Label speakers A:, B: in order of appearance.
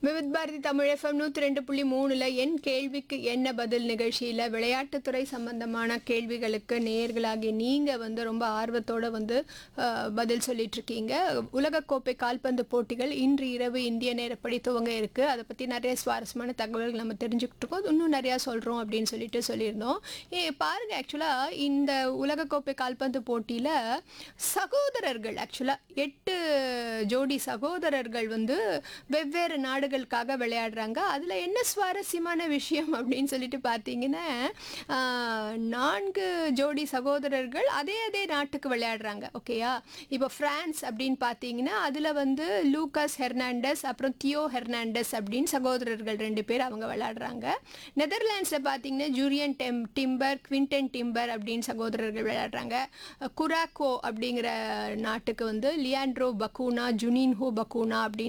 A: Vividh Bharathi Tamil FM நூற்றி ரெண்டு புள்ளி மூணுல என் கேள்விக்கு என்ன பதில் நிகழ்ச்சியில் விளையாட்டுத்துறை சம்பந்தமான கேள்விகளுக்கு நேயர்களாகி நீங்கள் வந்து ரொம்ப ஆர்வத்தோட வந்து அஹ், பதில் சொல்லிட்டு இருக்கீங்க உலகக்கோப்பை கால்பந்து போட்டிகள் இன்று இரவு இந்திய நேரப்படி துவங்க இருக்கு அதை பற்றி நிறைய சுவாரஸ்யமான தகவல்கள் நம்ம தெரிஞ்சுக்கிட்டு இருக்கோம் இன்னும் நிறையா சொல்கிறோம் அப்படின்னு சொல்லிட்டு சொல்லியிருந்தோம் ஏ பாருங்க ஆக்சுவலாக இந்த உலகக்கோப்பை கால்பந்து போட்டியில் சகோதரர்கள் ஆக்சுவலாக எட்டு ஜோடி சகோதரர்கள் வந்து வெவ்வேறு நாடுகளுக்காக விளையாடுறாங்க அதில் என்ன சுவாரஸ்யமான விஷயம் அப்படின்னு சொல்லிட்டு பார்த்தீங்கன்னா ஆஹ், நான்கு ஜோடி சகோதரர்கள் அதே அதே நாட்டுக்கு விளையாடுறாங்க ஓகேயா இப்போ ஃப்ரான்ஸ் அப்படின்னு பார்த்தீங்கன்னா அதில் வந்து லூகாஸ் ஹெர்னாண்டஸ் அப்புறம் தியோ ஹெர்னாண்டஸ் அப்படின்னு சகோதரர்கள் ரெண்டு பேர் அவங்க விளையாடுறாங்க நெதர்லாண்ட்ஸில் பார்த்தீங்கன்னா ஜூரியன் டெம் டிம்பர் குவிண்டன் டிம்பர் அப்படின்னு சகோதரர்கள் விளையாடுறாங்க குராக்கோ அப்படிங்கிற நாட்டுக்கு வந்து லியாண்ட்ரோ பக்கூனா ஜுனின்ஹோ பக்கூனா அப்படின்னு